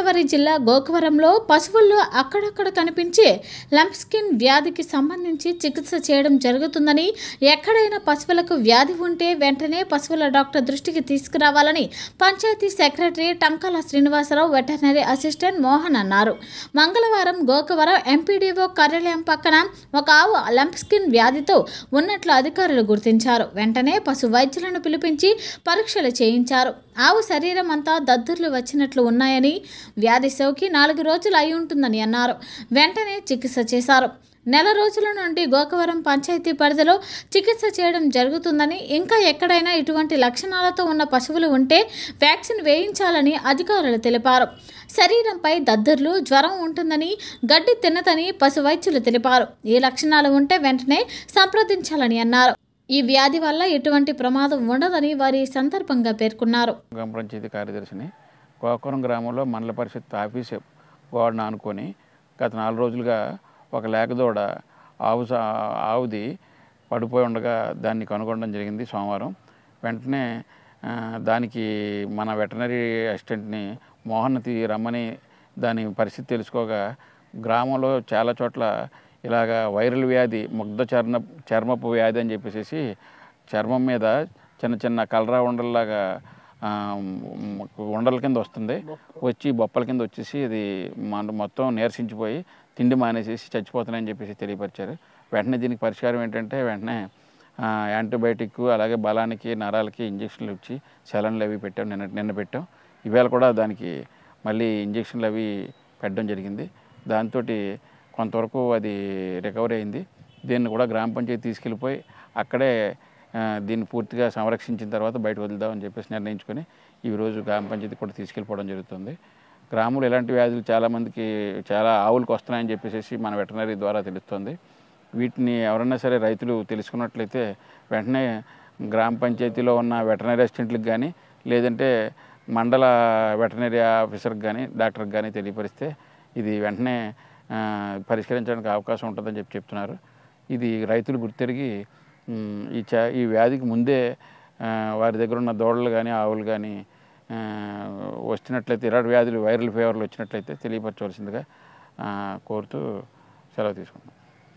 గోదావరి జిల్లా గోకవరంలో పశువుల్లో అక్కడక్కడ కనిపించే లంప్ స్కిన్ వ్యాధికి సంబంధించి చికిత్స చేయడం జరుగుతుందని ఎక్కడైనా పశువులకు వ్యాధి ఉంటే వెంటనే పశువుల డాక్టర్ దృష్టికి తీసుకురావాలని panchayat secretary Tankala Srinivasarao veterinary assistant Mohan అన్నారు మంగళవారం గోకవరం ఎంపీడీఓ కార్యాలయం పక్కన ఒక ఆవు లంప్ స్కిన్ వ్యాధితో ఉన్నట్లు అధికారులు గుర్తించారు వెంటనే పశు వైద్యులను పిలిపించి పరీక్షలు చేయించారు ఆవు శరీరం అంతా దద్దుర్లు వచ్చినట్లు ఉన్నాయని వ్యాధి సోకి నాలుగు రోజులు అయి ఉంటుందని అన్నారు వెంటనే చికిత్స చేశారు నెల రోజుల నుండి గోకవరం పంచాయతీ పరిధిలో చికిత్స చేయడం జరుగుతుందని ఇంకా ఎక్కడైనా ఇటువంటి లక్షణాలతో ఉన్న పశువులు ఉంటే వ్యాక్సిన్ వేయించాలని అధికారులు తెలిపారు శరీరంపై దద్దుర్లు జ్వరం ఉంటుందని గడ్డి తిన్నదని పశు వైద్యులు తెలిపారు ఈ లక్షణాలు ఉంటే వెంటనే సంప్రదించాలని అన్నారు ఈ వ్యాధి వల్ల ఎటువంటి ప్రమాదం ఉండదని వారి సందర్భంగా పేర్కొన్నారు గ్రామ పంచాయతీ కార్యదర్శిని గోకురం గ్రామంలో మండల పరిషత్ ఆఫీస్ గోడను ఆనుకొని గత నాలుగు రోజులుగా ఒక లేకదోడ ఆవు సా- ఆవుది పడిపోయి ఉండగా దాన్ని కనుగొనడం జరిగింది సోమవారం వెంటనే ఆ, దానికి మన వెటనరీ అసిస్టెంట్ని మోహన్ తీ రమ్మని దాని పరిస్థితి తెలుసుకోగా గ్రామంలో చాలా చోట్ల ఇలాగ వైరల్ వ్యాధి ముగ్ధ చర్మ చర్మపు వ్యాధి అని చెప్పేసి చర్మం మీద చిన్న చిన్న కలరా ఉండల్లాగా ఆ, మ్, ఉండల కింద వస్తుంది వచ్చి బొప్పల కింద వచ్చేసి ఇది మన మొత్తం నీరసించిపోయి తిండి మానేసేసి చచ్చిపోతున్నాయని చెప్పేసి తెలియపరిచారు వెంటనే దీనికి పరిష్కారం ఏంటంటే వెంటనే ఆ, యాంటీబయాటిక్ అలాగే బలానికి నరాలకి ఇంజక్షన్లు ఇచ్చి సెలన్లు అవి పెట్టాం నిన్న నిన్న పెట్టాం ఇవాళ కూడా దానికి మళ్ళీ ఇంజక్షన్లు అవి పెట్టడం జరిగింది దాంతో కొంతవరకు అది రికవరీ అయింది దీన్ని కూడా గ్రామ పంచాయతీ తీసుకెళ్ళిపోయి అక్కడే ఆ, దీన్ని పూర్తిగా సంరక్షించిన తర్వాత బయట వదులుదామని చెప్పేసి నిర్ణయించుకొని ఈరోజు గ్రామ పంచాయతీ కూడా తీసుకెళ్ళిపోవడం జరుగుతుంది గ్రామంలో ఇలాంటి వ్యాధులు చాలామందికి చాలా ఆవులకు వస్తున్నాయని చెప్పేసి మన వెటనరీ ద్వారా తెలుస్తుంది వీటిని ఎవరైనా సరే రైతులు తెలుసుకున్నట్లయితే వెంటనే గ్రామ పంచాయతీలో ఉన్న వెటనరీ అసిస్టెంట్లకు కానీ లేదంటే మండల వెటనరీ ఆఫీసర్కి కానీ డాక్టర్కి కానీ తెలియపరిస్తే ఇది వెంటనే ఆ, పరిష్కరించడానికి అవకాశం ఉంటుందని చెప్పి చెప్తున్నారు ఇది రైతులు గుర్తెరిగి ఉమ్, ఈ చా ఈ వ్యాధికి ముందే ఆ, వారి దగ్గర ఉన్న దూడలు కానీ ఆవులు కానీ ఆ, వచ్చినట్లయితే ఇలాంటి వ్యాధులు వైరల్ ఫీవర్లు వచ్చినట్లయితే తెలియపరచవలసిందిగా ఆ, కోరుతూ సెలవు తీసుకుంటున్నాం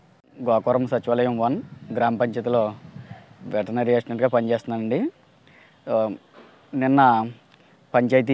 గోకవరం సచివాలయం వన్ గ్రామ పంచాయతీలో వెటనరీ అసిస్టెంట్గా పనిచేస్తున్నానండి ఆ, నిన్న పంచాయతీ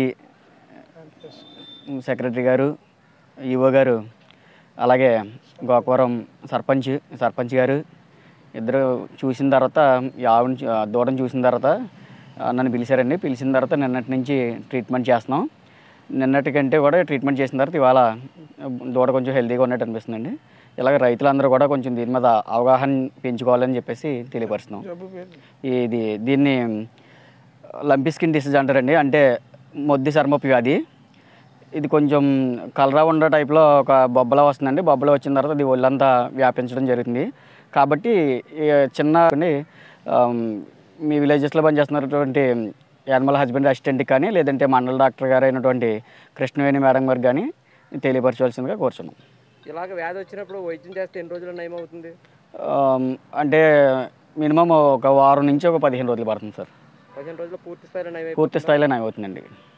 సెక్రటరీ గారు ఈఓ గారు అలాగే గోకవరం సర్పంచ్ సర్పంచ్ గారు ఇద్దరు చూసిన తర్వాత ఈ ఆవుని చూ- ఆ దూడని చూసిన తర్వాత ఆ, నన్ను పిలిచారండి పిలిచిన తర్వాత నిన్నటి నుంచి ట్రీట్మెంట్ చేస్తున్నాం నిన్నటి కంటే కూడా ట్రీట్మెంట్ చేసిన తర్వాత ఇవాళ దూడ కొంచెం హెల్తీగా ఉన్నట్టు అనిపిస్తుందండి ఇలాగ రైతులందరూ కూడా కొంచెం దీని మీద అవగాహన పెంచుకోవాలని చెప్పేసి తెలియపరుస్తున్నాం ఇది దీన్ని లంపీ స్కిన్ డిసీజ్ అంటారండి అంటే మొద్ది చర్మపు వ్యాధి ఇది కొంచెం కలరా ఉండ టైప్లో ఒక బొబ్బలా వస్తుందండి బొబ్బలా వచ్చిన తర్వాత అది ఒళ్ళంతా వ్యాపించడం జరుగుతుంది కాబట్టి ఈ చిన్న ఆమ్, మీ విలేజెస్లో పనిచేస్తున్నటువంటి యానిమల్ హస్బెండ్ అసిస్టెంట్కి కానీ లేదంటే మండల డాక్టర్ గారు అయినటువంటి కృష్ణవేణి మేడం గారు కానీ తెలియపరచవలసిందిగా కోరుచున్నాం ఇలాగ వ్యాధి వచ్చినప్పుడు వైద్యం చేస్తే ఎన్ని రోజులు నయం అవుతుంది ఆమ్, అంటే మినిమం ఒక వారం నుంచి ఒక పదిహేను రోజులు పడుతుంది సార్ పదిహేను రోజుల్లో పూర్తి స్థాయిలో నయం పూర్తి స్థాయిలో నయం అవుతుందండి